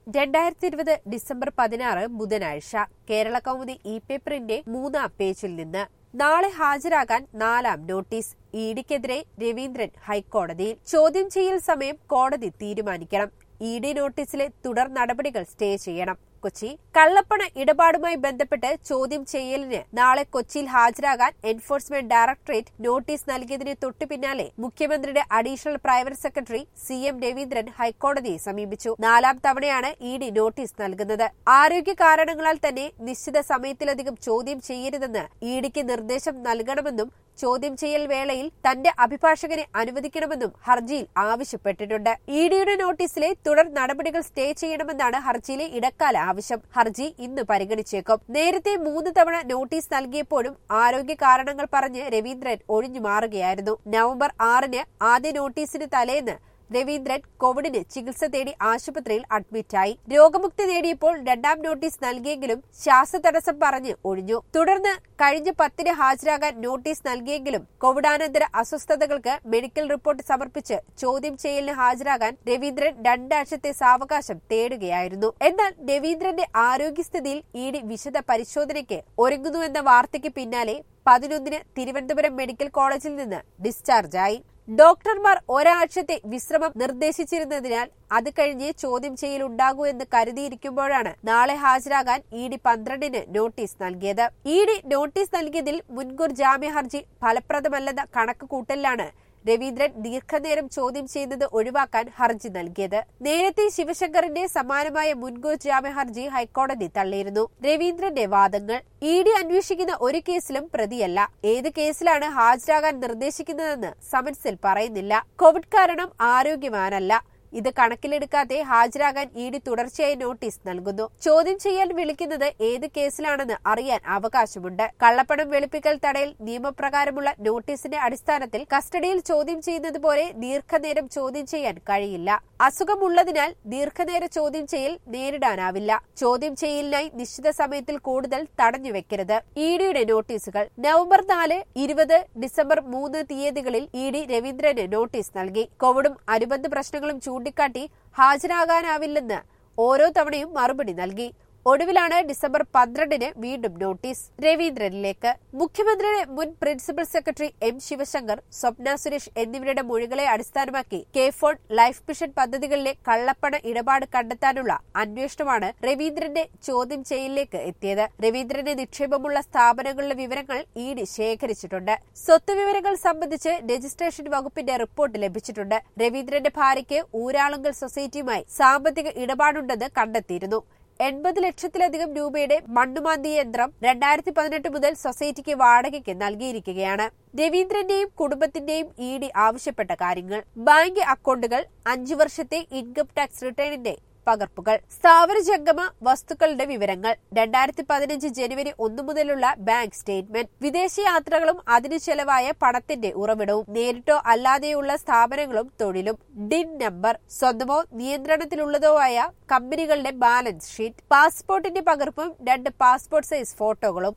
രണ്ടായിരത്തി ഇരുപത് ഡിസംബർ പതിനാറ് ബുധനാഴ്ച കേരള കൗമുദി ഇ പേപ്പറിന്റെ മൂന്നാം പേജിൽ നിന്ന് നാളെ ഹാജരാകാൻ നാലാം നോട്ടീസ് ഇഡിക്കെതിരെ രവീന്ദ്രൻ ഹൈക്കോടതിയിൽ ചോദ്യം ചെയ്യൽ സമയം കോടതി തീരുമാനിക്കണം ഇ ഡി നോട്ടീസിലെ തുടർ നടപടികൾ സ്റ്റേ ചെയ്യണം കൊച്ചി കള്ളപ്പണ ഇടപാടുമായി ബന്ധപ്പെട്ട് ചോദ്യം ചെയ്യലിന് നാളെ കൊച്ചിയിൽ ഹാജരാകാൻ എൻഫോഴ്സ്മെന്റ് ഡയറക്ടറേറ്റ് നോട്ടീസ് നൽകിയതിന് തൊട്ടു പിന്നാലെ മുഖ്യമന്ത്രിയുടെ additional private secretary C M Raveendran ഹൈക്കോടതിയെ സമീപിച്ചു നാലാം തവണയാണ് ഇ ഡി നോട്ടീസ് നൽകുന്നത് ആരോഗ്യ കാരണങ്ങളാൽ തന്നെ നിശ്ചിത സമയത്തിലധികം ചോദ്യം ചെയ്യരുതെന്ന് ഇ ഡിക്ക് നിർദ്ദേശം നൽകണമെന്നും ചോദ്യം ചെയ്യൽ വേളയിൽ തന്റെ അഭിഭാഷകനെ അനുവദിക്കണമെന്നും ഹർജിയിൽ ആവശ്യപ്പെട്ടിട്ടുണ്ട് ഇ ഡിയുടെ നോട്ടീസിലെ തുടർ നടപടികൾ സ്റ്റേ ചെയ്യണമെന്നാണ് ഹർജിയിലെ ഇടക്കാല ആവശ്യം ഹർജി ഇന്ന് പരിഗണിച്ചേക്കും നേരത്തെ മൂന്ന് തവണ നോട്ടീസ് നൽകിയപ്പോഴും ആരോഗ്യ കാരണങ്ങൾ പറഞ്ഞ് രവീന്ദ്രൻ ഒഴിഞ്ഞു മാറുകയായിരുന്നു നവംബർ ആറിന് ആദ്യ നോട്ടീസിന് തലേന്ന് രവീന്ദ്രൻ കോവിഡിന് ചികിത്സ തേടി ആശുപത്രിയിൽ അഡ്മിറ്റായി രോഗമുക്തി നേടിയപ്പോൾ രണ്ടാം നോട്ടീസ് നൽകിയെങ്കിലും ശ്വാസതടസ്സം പറഞ്ഞ് ഒഴിഞ്ഞു തുടർന്ന് കഴിഞ്ഞ പത്തിന് ഹാജരാകാൻ നോട്ടീസ് നൽകിയെങ്കിലും കോവിഡാനന്തര അസ്വസ്ഥതകൾക്ക് മെഡിക്കൽ റിപ്പോർട്ട് സമർപ്പിച്ച് ചോദ്യം ചെയ്യലിന് ഹാജരാകാൻ രവീന്ദ്രൻ രണ്ടാഴ്ചത്തെ സാവകാശം തേടുകയായിരുന്നു എന്നാൽ രവീന്ദ്രന്റെ ആരോഗ്യസ്ഥിതിയിൽ ഇ ഡി വിശദ പരിശോധനയ്ക്ക് ഒരുങ്ങുന്നുവെന്ന വാർത്തയ്ക്ക് പിന്നാലെ പതിനൊന്നിന് തിരുവനന്തപുരം മെഡിക്കൽ കോളേജിൽ നിന്ന് ഡിസ്ചാർജായി ഡോക്ടർമാർ ഒരാഴ്ചത്തെ വിശ്രമം നിർദ്ദേശിച്ചിരുന്നതിനാൽ അത് കഴിഞ്ഞ് ചോദ്യം ചെയ്യൽ ഉണ്ടാകൂ എന്ന് കരുതിയിരിക്കുമ്പോഴാണ് നാളെ ഹാജരാകാൻ ഇ ഡി പന്ത്രണ്ടിന് നോട്ടീസ് നൽകിയത് ഇ ഡി നോട്ടീസ് നൽകിയതിൽ മുൻകൂർ ജാമ്യ ഹർജി ഫലപ്രദമല്ലെന്ന കണക്കുകൂട്ടലിലാണ് രവീന്ദ്രൻ ദീർഘനേരം ചോദ്യം ചെയ്യുന്നത് ഒഴിവാക്കാൻ ഹർജി നൽകിയത് നേരത്തെ ശിവശങ്കറിന്റെ സമാനമായ മുൻകൂർ ജാമ്യ ഹർജി ഹൈക്കോടതി തള്ളിയിരുന്നു രവീന്ദ്രന്റെ വാദങ്ങൾ ഇ ഡി അന്വേഷിക്കുന്ന ഒരു കേസിലും പ്രതിയല്ല ഏത് കേസിലാണ് ഹാജരാകാൻ നിർദ്ദേശിക്കുന്നതെന്ന് സമൻസിൽ പറയുന്നില്ല കോവിഡ് കാരണം ആരോഗ്യവാനല്ല ഇത് കണക്കിലെടുക്കാതെ ഹാജരാകാൻ ഇ ഡി തുടർച്ചയായി നോട്ടീസ് നൽകുന്നു ചോദ്യം ചെയ്യാൻ വിളിക്കുന്നത് ഏത് കേസിലാണെന്ന് അറിയാൻ അവകാശമുണ്ട് കള്ളപ്പണം വെളുപ്പിക്കൽ തടയൽ നിയമപ്രകാരമുള്ള നോട്ടീസിന്റെ അടിസ്ഥാനത്തിൽ കസ്റ്റഡിയിൽ ചോദ്യം ചെയ്യുന്നത് പോലെ ദീർഘനേരം ചോദ്യം ചെയ്യാൻ കഴിയില്ല അസുഖമുള്ളതിനാൽ ദീർഘനേര ചോദ്യം ചെയ്യൽ നേരിടാനാവില്ല ചോദ്യം ചെയ്യലിനായി നിശ്ചിത സമയത്തിൽ കൂടുതൽ തടഞ്ഞുവെക്കരുത് ഇ ഡിയുടെ നോട്ടീസുകൾ നവംബർ നാല് ഇരുപത് ഡിസംബർ മൂന്ന് തീയതികളിൽ ഇ ഡി രവീന്ദ്രന് നോട്ടീസ് നൽകി കോവിഡും അനുബന്ധ പ്രശ്നങ്ങളും ചൂണ്ടിക്കാട്ടി ഹാജരാകാനാവില്ലെന്ന് ഓരോ തവണയും മറുപടി നൽകി ഒടുവിലാണ് ഡിസംബർ പന്ത്രണ്ടിന് വീണ്ടും നോട്ടീസ് രവീന്ദ്രനിലേക്ക് മുഖ്യമന്ത്രിയുടെ മുൻ principal secretary M Sivasankar Swapna Suresh എന്നിവരുടെ മൊഴികളെ അടിസ്ഥാനമാക്കി കെ ഫോൺ ലൈഫ് മിഷൻ പദ്ധതികളിലെ കള്ളപ്പണ ഇടപാട് കണ്ടെത്താനുള്ള അന്വേഷണമാണ് രവീന്ദ്രന്റെ ചോദ്യം ചെയ്യലിലേക്ക് എത്തിയത് രവീന്ദ്രന്റെ നിക്ഷേപമുള്ള സ്ഥാപനങ്ങളുടെ വിവരങ്ങൾ ഇ ഡി ശേഖരിച്ചിട്ടുണ്ട് സ്വത്ത് വിവരങ്ങൾ സംബന്ധിച്ച് രജിസ്ട്രേഷൻ വകുപ്പിന്റെ റിപ്പോർട്ട് ലഭിച്ചിട്ടുണ്ട് രവീന്ദ്രന്റെ ഭാര്യയ്ക്ക് ഊരാളുങ്കൽ സൊസൈറ്റിയുമായി സാമ്പത്തിക ഇടപാടുണ്ടെന്ന് കണ്ടെത്തിയിരുന്നു എൺപത് ലക്ഷത്തിലധികം രൂപയുടെ മണ്ണുമാന്തി യന്ത്രം രണ്ടായിരത്തി പതിനെട്ട് മുതൽ സൊസൈറ്റിക്ക് വാടകയ്ക്ക് നൽകിയിരിക്കുകയാണ് രവീന്ദ്രന്റെയും കുടുംബത്തിന്റെയും ഇ ഡി ആവശ്യപ്പെട്ട കാര്യങ്ങൾ ബാങ്ക് അക്കൗണ്ടുകൾ അഞ്ചു വർഷത്തെ ഇൻകം ടാക്സ് റിട്ടേണിന്റെ പകർപ്പുകൾ സ്ഥാവര ജംഗമ വസ്തുക്കളുടെ വിവരങ്ങൾ രണ്ടായിരത്തി പതിനഞ്ച് ജനുവരി ഒന്നു മുതലുള്ള ബാങ്ക് സ്റ്റേറ്റ്മെന്റ് വിദേശ യാത്രകളും അതിനു ചെലവായ പണത്തിന്റെ ഉറവിടവും നേരിട്ടോ അല്ലാതെയുള്ള സ്ഥാപനങ്ങളും തൊഴിലും ഡിൻ നമ്പർ സ്വന്തമോ നിയന്ത്രണത്തിലുള്ളതോ ആയ കമ്പനികളുടെ ബാലൻസ് ഷീറ്റ് പാസ്പോർട്ടിന്റെ പകർപ്പും രണ്ട് പാസ്പോർട്ട് സൈസ് ഫോട്ടോകളും